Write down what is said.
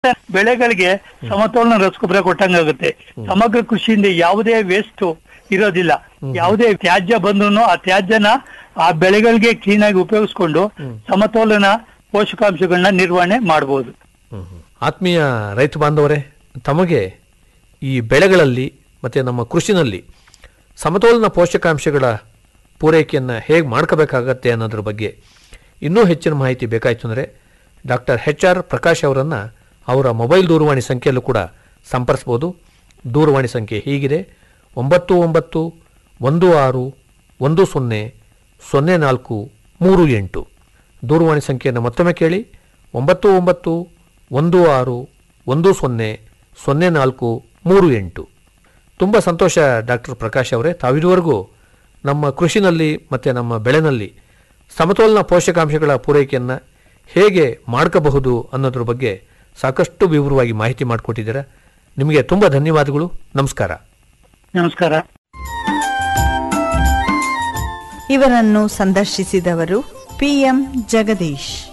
ಬೆಳೆಗಳಿಗೆ ಸಮತೋಲನ ರಸಗೊಬ್ಬರ ಕೊಟ್ಟಂಗಾಗುತ್ತೆ ಸಮಗ್ರ ಕೃಷಿಯಿಂದ ಯಾವುದೇ ವೇಸ್ಟ್ ಇರೋದಿಲ್ಲ ಯಾವುದೇ ತ್ಯಾಜ್ಯ ಬಂದ್ರು ಆ ತ್ಯಾಜ್ಯನ ಆ ಬೆಳೆಗಳಿಗೆ ಕ್ಲೀನ್ ಆಗಿ ಉಪಯೋಗಿಸ್ಕೊಂಡು ಸಮತೋಲನ ಪೋಷಕಾಂಶಗಳನ್ನ ನಿರ್ವಹಣೆ ಮಾಡಬಹುದು ಹ್ಮ್, ಹ್ಮ್. ಆತ್ಮೀಯ ರೈತ ಬಾಂಧವರೇ ತಮಗೆ ಈ ಬೆಳೆಗಳಲ್ಲಿ ಮತ್ತು ನಮ್ಮ ಕೃಷಿನಲ್ಲಿ ಸಮತೋಲನ ಪೋಷಕಾಂಶಗಳ ಪೂರೈಕೆಯನ್ನು ಹೇಗೆ ಮಾಡ್ಕೋಬೇಕಾಗತ್ತೆ ಅನ್ನೋದ್ರ ಬಗ್ಗೆ ಇನ್ನೂ ಹೆಚ್ಚಿನ ಮಾಹಿತಿ ಬೇಕಾಯಿತು ಅಂದರೆ ಡಾಕ್ಟರ್ ಎಚ್ ಆರ್ ಪ್ರಕಾಶ್ ಅವರನ್ನು ಅವರ ಮೊಬೈಲ್ ದೂರವಾಣಿ ಸಂಖ್ಯೆಯಲ್ಲೂ ಕೂಡ ಸಂಪರ್ಸ್ಬೋದು ದೂರವಾಣಿ ಸಂಖ್ಯೆ ಹೀಗಿದೆ ಒಂಬತ್ತು ಒಂಬತ್ತು ಒಂದು ಆರು ಒಂದು ಸೊನ್ನೆ ಸೊನ್ನೆ ನಾಲ್ಕು ಮೂರು ಎಂಟು ದೂರವಾಣಿ ಸಂಖ್ಯೆಯನ್ನು ಮತ್ತೊಮ್ಮೆ ಕೇಳಿ ಒಂಬತ್ತು ಒಂಬತ್ತು ಒಂದು ಆರು ಒಂದು ಸೊನ್ನೆ ಸೊನ್ನೆ ನಾಲ್ಕು ಮೂರು ಎಂಟು ತುಂಬ ಸಂತೋಷ ಡಾಕ್ಟರ್ ಪ್ರಕಾಶ್ ಅವರೇ ತಾವಿದುವರೆಗೂ ನಮ್ಮ ಕೃಷಿನಲ್ಲಿ ಮತ್ತು ನಮ್ಮ ಬೆಳೆನಲ್ಲಿ ಸಮತೋಲನ ಪೋಷಕಾಂಶಗಳ ಪೂರೈಕೆಯನ್ನು ಹೇಗೆ ಮಾಡ್ಕೋಬಹುದು ಅನ್ನೋದ್ರ ಬಗ್ಗೆ ಸಾಕಷ್ಟು ವಿವರವಾಗಿ ಮಾಹಿತಿ ಮಾಡಿಕೊಟ್ಟಿದ್ದೀರಾ ನಿಮಗೆ ತುಂಬ ಧನ್ಯವಾದಗಳು ನಮಸ್ಕಾರ ನಮಸ್ಕಾರ ಇವರನ್ನು ಸಂದರ್ಶಿಸಿದವರು ಪಿಎಂ ಜಗದೀಶ್